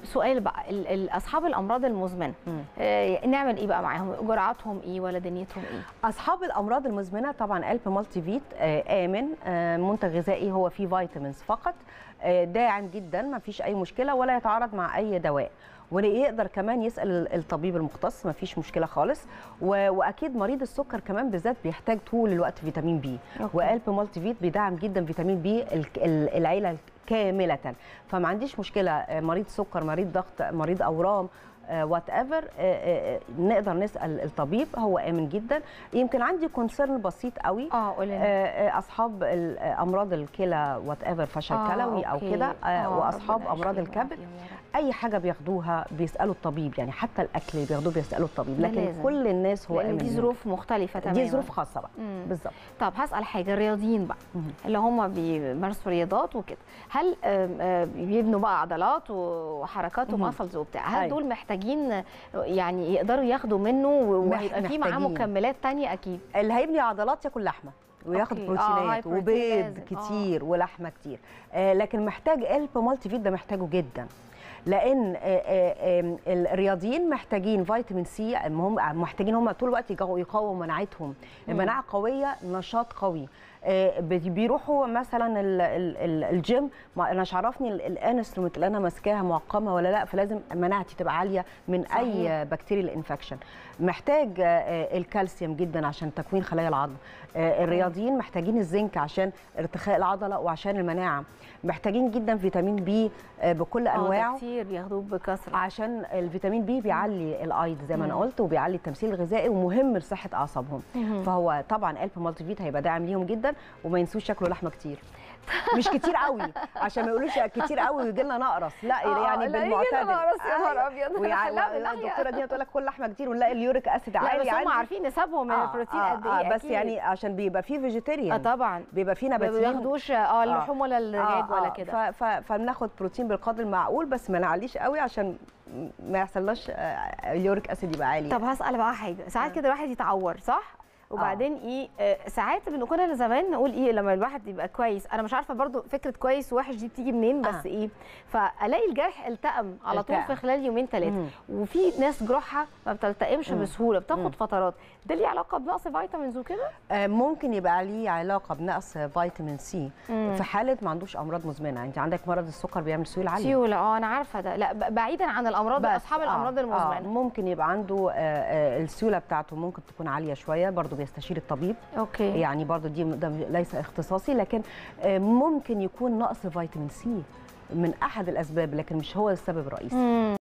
سؤال بقى ال- ال- اصحاب الامراض المزمنه مم. آه، نعمل ايه بقى معاهم جرعاتهم ايه ولا دنيتهم ايه اصحاب الامراض المزمنه طبعا قلب مالتي فيت آه، امن آه، منتج غذائي هو فيه فيتامينز فقط آه، داعم جدا ما فيش اي مشكله ولا يتعارض مع اي دواء ويقدر كمان يسال الطبيب المختص ما فيش مشكله خالص و- واكيد مريض السكر كمان بالذات بيحتاج طول الوقت فيتامين بي أوكي. وقلب مالتي فيت بيدعم جدا فيتامين بي ال- ال- العيله كامله فما عنديش مشكله آه، مريض سكر مريض ضغط مريض اورام وات ايفر نقدر نسال الطبيب هو امن جدا يمكن عندي كونسيرن بسيط قوي اه قولي لنا. آه، آه، اصحاب ال- آه، امراض الكلى وات ايفر فشل آه، كلوي او أوكي. كده آه، آه، واصحاب ربنا امراض يشفيهم الكبد ويعافيهم يا رب. اي حاجه بياخدوها بيسالوا الطبيب يعني حتى الاكل اللي بياخدوه بيسالوا الطبيب ده لكن لازم. كل الناس هو لان امن دي منهم. ظروف مختلفه تماما دي ظروف خاصه بقى مم. بالظبط طب هسال حاجه الرياضيين بقى مهم. اللي هم بيمارسوا رياضات وكده هل آم، آم، بيبنوا بقى عضلات وحركات مهم. ومسلز وبتاع هل أيوة. دول محتاجين يعني يقدروا ياخدوا منه وهيبقى في معاه محتاجين. مكملات تانية اكيد اللي هيبني عضلات ياكل لحمه وياخد أوكي. آه، بروتينات هاي بروتين وبيض لازم. آه. كتير ولحمه كتير آه لكن محتاج قلب مالتي فيت ده محتاجه جدا لان آه، آه، آه، الرياضيين محتاجين فيتامين سي هم محتاجين هم طول الوقت يقو- يقووا مناعتهم المناعه قويه نشاط قوي آه، بي- بيروحوا مثلا ال- ال- ال- الجيم ما انا مش عرفني ال- الانسترومنت اللي انا ماسكاها معقمه ولا لا فلازم مناعتي تبقى عاليه من صحيح. اي بكتيريا الانفكشن محتاج آه، آه، الكالسيوم جدا عشان تكوين خلايا العظم آه، الرياضيين محتاجين الزنك عشان ارتخاء العضله وعشان المناعه محتاجين جدا فيتامين بي آه، بكل آه، ده انواعه كتير بياخدوه بكثره عشان الفيتامين بي بيعلي الايض زي ما انا مم. قلت وبيعلي التمثيل الغذائي ومهم لصحه اعصابهم مهم. فهو طبعا قلب مالتي فيت هيبقى داعم ليهم جدا وما ينسوش ياكلوا لحمه كتير مش كتير قوي عشان ما يقولوش كتير قوي ويجي لنا نقرس لا آه، يعني لا، يجي لنا بالمعتدل نقرس، يا نهار أيوة. أبيض. ويع- لا، من ناحية. الدكتوره دي هتقول لك كل لحمه كتير ونلاقي اليوريك اسيد لا عالي بس هم عندي. عارفين نسبهم من آه، البروتين آه، قد ايه آه، بس أكيد. يعني عشان بيبقى فيه اه فيجيتيريان طبعا بيبقى فيه ما نباتيين بياخدوش اه اللحوم ولا الدجاج ولا آه، كده ف- ف- فبناخد بروتين بالقدر المعقول بس ما نعليش قوي عشان ما يحصلناش آه، اليوريك اسيد يبقى عالي طب هسأل بقى حاجة ساعات كده الواحد يتعور صح؟ وبعدين ايه آه ساعات بن- كنا زمان نقول ايه لما الواحد يبقى كويس انا مش عارفه برضو فكره كويس ووحش دي بتيجي منين بس آه. ايه فالاقي الجرح التئم على طول التئم. في خلال يومين ثلاثه مم. وفي ناس جروحها ما بتلتئمش مم. بسهوله بتاخد مم. فترات ده ليه علاقه بنقص فيتامينز وكده آه، ممكن يبقى عليه علاقه بنقص فيتامين سي مم. في حاله ما عندوش امراض مزمنه انت عندك مرض السكر بيعمل سيوله عاليه سيوله اه انا عارفه ده لا ب- بعيدا عن الامراض بس، اصحاب آه، الامراض آه المزمنه ممكن يبقى عنده آه، آه، السيوله بتاعته ممكن تكون عاليه شويه برضه بيستشير الطبيب اوكي يعني برضه دي ده ليس اختصاصي لكن آه، ممكن يكون نقص فيتامين سي من احد الاسباب لكن مش هو السبب الرئيسي مم.